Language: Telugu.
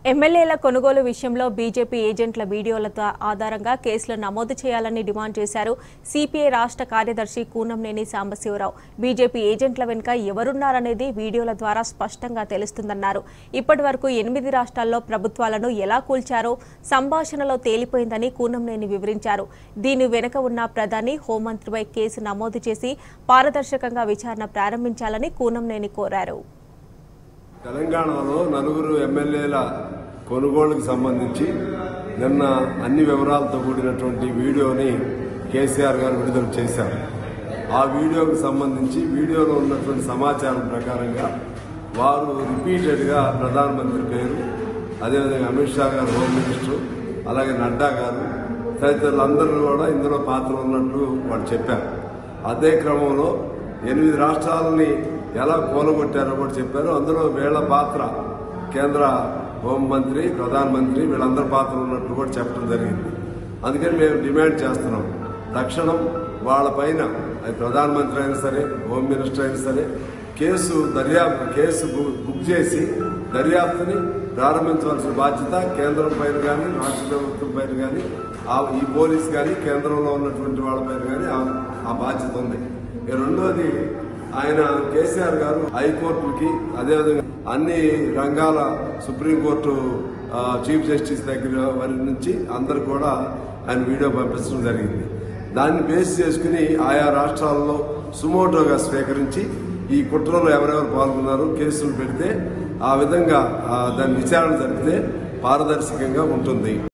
ఎమ్మెల్యేల కొనుగోలు విషయంలో బీజేపీ ఏజెంట్ల వీడియోలతో ఆధారంగా కేసులు నమోదు చేయాలని డిమాండ్ చేశారు సిపిఐ రాష్ట్ర కార్యదర్శి కూనంనేని సాంబశివరావు బీజేపీ ఏజెంట్ల వెనుక ఎవరున్నారనేది వీడియోల ద్వారా స్పష్టంగా తెలుస్తుందన్నారు ఇప్పటి వరకు ఎనిమిది రాష్ట్రాల్లో ప్రభుత్వాలను ఎలా కూల్చారో సంభాషణలో తేలిపోయిందని కూనంనేని వివరించారు దీని వెనుక ఉన్న ప్రధాని హోంమంత్రిపై కేసు నమోదు చేసి పారదర్శకంగా విచారణ ప్రారంభించాలని కూనంనేని కోరారు తెలంగాణలో నలుగురు ఎమ్మెల్యేల కొనుగోలుకు సంబంధించి నిన్న అన్ని వివరాలతో కూడినటువంటి వీడియోని కేసీఆర్ గారు విడుదల చేశారు ఆ వీడియోకు సంబంధించి వీడియోలో ఉన్నటువంటి సమాచారం ప్రకారంగా వారు రిపీటెడ్గా ప్రధానమంత్రి పేరు అదేవిధంగా అమిత్ షా గారు హోమ్ మినిస్టర్ అలాగే నడ్డా గారు తదితరులందరూ కూడా ఇందులో పాత్ర ఉన్నట్లు వాళ్ళు చెప్పారు అదే క్రమంలో ఎనిమిది రాష్ట్రాలని ఎలా కూలగొట్టారో కూడా చెప్పారు అందులో వీళ్ళ పాత్ర కేంద్ర హోంమంత్రి ప్రధానమంత్రి వీళ్ళందరి పాత్ర ఉన్నట్లు కూడా చెప్పడం జరిగింది అందుకని మేము డిమాండ్ చేస్తున్నాం తక్షణం వాళ్ళపైన అది ప్రధానమంత్రి అయినా సరే హోమ్ మినిస్టర్ అయినా సరే కేసు దర్యాప్తు కేసు బు- బుక్ చేసి దర్యాప్తుని ప్రారంభించవలసిన బాధ్యత కేంద్రం పైన కానీ రాష్ట్ర ప్రభుత్వం పైన కానీ ఆ ఈ పోలీస్ కానీ కేంద్రంలో ఉన్నటువంటి వాళ్ళ పైన కానీ ఆ- ఆ బాధ్యత ఉంది ఇక రెండోది ఆయన కేసీఆర్ గారు హైకోర్టుకి అదేవిధంగా అన్ని రంగాల సుప్రీంకోర్టు ఆ, చీఫ్ జస్టిస్ దగ్గర వారి నుంచి అందరు కూడా ఆయన వీడియో పంపించడం జరిగింది దాన్ని బేస్ చేసుకుని ఆయా రాష్ట్రాల్లో సుమోటోగా స్వీకరించి ఈ కుట్రలో ఎవరెవరు పాల్గొన్నారు కేసులు పెడితే ఆ విధంగా ఆ, దాన్ని విచారణ జరిపితే పారదర్శకంగా ఉంటుంది